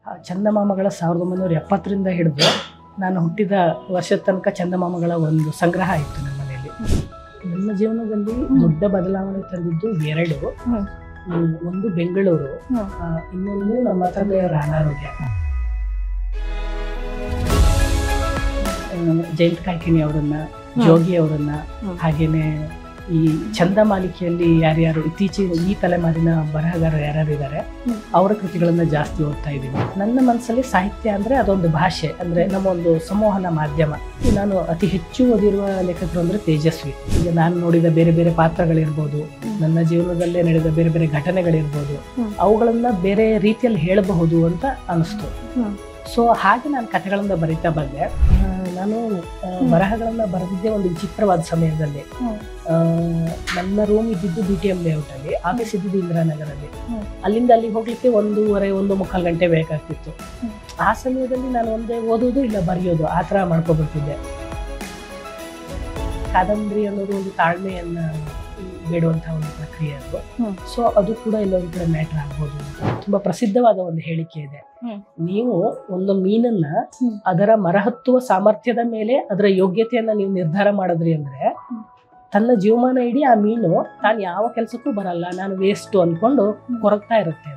ಆ ಚಂದಮಾಮಗಳ ಸಾವಿರದ ಒಂಬೈನೂರ ಎಪ್ಪತ್ತರಿಂದ ಹಿಡಿದು ನಾನು ಹುಟ್ಟಿದ ವರ್ಷದ ತನಕ ಚಂದಮಾಮಗಳ ಒಂದು ಸಂಗ್ರಹ ಇತ್ತು ನಮ್ಮ ಮನೆಯಲ್ಲಿ ನನ್ನ ಜೀವನದಲ್ಲಿ ದೊಡ್ಡ ಬದಲಾವಣೆ ತಂದಿದ್ದು ಎರಡು ಹ್ಮ್. ಹ್ಮ್, ಒಂದು ಬೆಂಗಳೂರು ಹ್ಮ್. ಆ, ಇನ್ನೊಂದು ನಮ್ಮ ತಂದೆಯವರ ಅನಾರೋಗ್ಯ ಆ, ಜಯಂತ್ ಕಾಯ್ಕಿಣಿ ಅವರನ್ನ ಜೋಗಿ ಅವರನ್ನ ಹ್ಮ್. ಹಾಗೇನೆ ಈ ಚಂದಮಾಲಿಕೆಯಲ್ಲಿ ಯಾರ್ಯಾರು ಇತ್ತೀಚೆಗೆ ಈ ತಲೆಮಾರಿನ ಬರಹಗಾರರು ಯಾರ್ಯಾರು ಇದ್ದಾರೆ ಹ್ಮ್. ಅವರ ಕೃತಿಗಳನ್ನ ಜಾಸ್ತಿ ಓದ್ತಾ ಇದ್ದೀನಿ ನನ್ನ ಮನಸ್ಸಲ್ಲಿ ಸಾಹಿತ್ಯ ಅಂದ್ರೆ ಅದೊಂದು ಭಾಷೆ ಅಂದ್ರೆ ನಮ್ಮ ಒಂದು ಸಂವಹನ ಮಾಧ್ಯಮ ನಾನು ಅತಿ ಹೆಚ್ಚು ಓದಿರುವ ಲೇಖಕರು ಅಂದ್ರೆ ತೇಜಸ್ವಿ ಈಗ ನಾನು ನೋಡಿದ ಬೇರೆ ಬೇರೆ ಪಾತ್ರಗಳಿರ್ಬೋದು ನನ್ನ ಜೀವನದಲ್ಲೇ ನಡೆದ ಬೇರೆ ಬೇರೆ ಘಟನೆಗಳಿರ್ಬೋದು ಹ್ಮ್. ಅವುಗಳನ್ನ ಬೇರೆ ರೀತಿಯಲ್ಲಿ ಹೇಳಬಹುದು ಅಂತ ಅನಿಸ್ತು ಹ್ಮ್. ಸೊ ಹಾಗೆ ನಾನು ಕಥೆಗಳನ್ನ ಬರಿತಾ ಬಂದೆ ಆ, ನಾನು ಆ, ಬರಹಗಳನ್ನ ಬರೆದಿದ್ದೆ ಒಂದು ವಿಚಿತ್ರವಾದ ಸಮಯದಲ್ಲಿ ಹ್ಮ್. ಆ, ನನ್ನ ರೂಮ್ ಇದ್ದಿದ್ದು ಬಿ ಟಿ ಎಂ ಲೇಔಟ್ ಅಲ್ಲಿ ಆಫೀಸ್ ಇದ್ದಿದ್ದು ಇಂದಿರಾನಗರಲ್ಲಿ ಹ್ಮ್. ಅಲ್ಲಿಂದ ಅಲ್ಲಿಗೆ ಹೋಗ್ಲಿಕ್ಕೆ ಒಂದೂವರೆ ಒಂದು ಮುಕ್ಕಾಲು ಗಂಟೆ ಬೇಕಾಗ್ತಿತ್ತು ಹ್ಮ್. ಆ ಸಮಯದಲ್ಲಿ ನಾನು ಒಂದೇ ಓದೋದು ಇಲ್ಲ ಬರೆಯೋದು ಆ ಥರ ಮಾಡ್ಕೊಬಿಡ್ತಿದ್ದೆ ಕಾದಂಬರಿ ಅನ್ನೋದು ಒಂದು ತಾಳ್ಮೆಯನ್ನ ಬೇಡುವಂತಹ ಒಂದು ಪ್ರಕ್ರಿಯೆ ಅದು ಹ್ಮ್. ಸೊ ಅದು ಕೂಡ ಎಲ್ಲೊಂದು ಕಡೆ ಮ್ಯಾಟರ್ ಆಗ್ಬೋದು ಅಂತ ತುಂಬಾ ಪ್ರಸಿದ್ಧವಾದ ಒಂದು ಹೇಳಿಕೆ ಇದೆ ಹ್ಮ್. ನೀವು ಒಂದು ಮೀನನ್ನ ಹ್ಮ್. ಅದರ ಮರಹತ್ತುವ ಸಾಮರ್ಥ್ಯದ ಮೇಲೆ ಅದರ ಯೋಗ್ಯತೆಯನ್ನ ನೀವು ನಿರ್ಧಾರ ಮಾಡಿದ್ರಿ ಅಂದ್ರೆ ಹ್ಮ್. ತನ್ನ ಜೀವಮಾನ ಇಡೀ ಆ ಮೀನು ತಾನು ಯಾವ ಕೆಲಸಕ್ಕೂ ಬರಲ್ಲ ನಾನು ವೇಸ್ಟ್ ಅನ್ಕೊಂಡು ಕೊರಗ್ತಾ ಇರುತ್ತೆ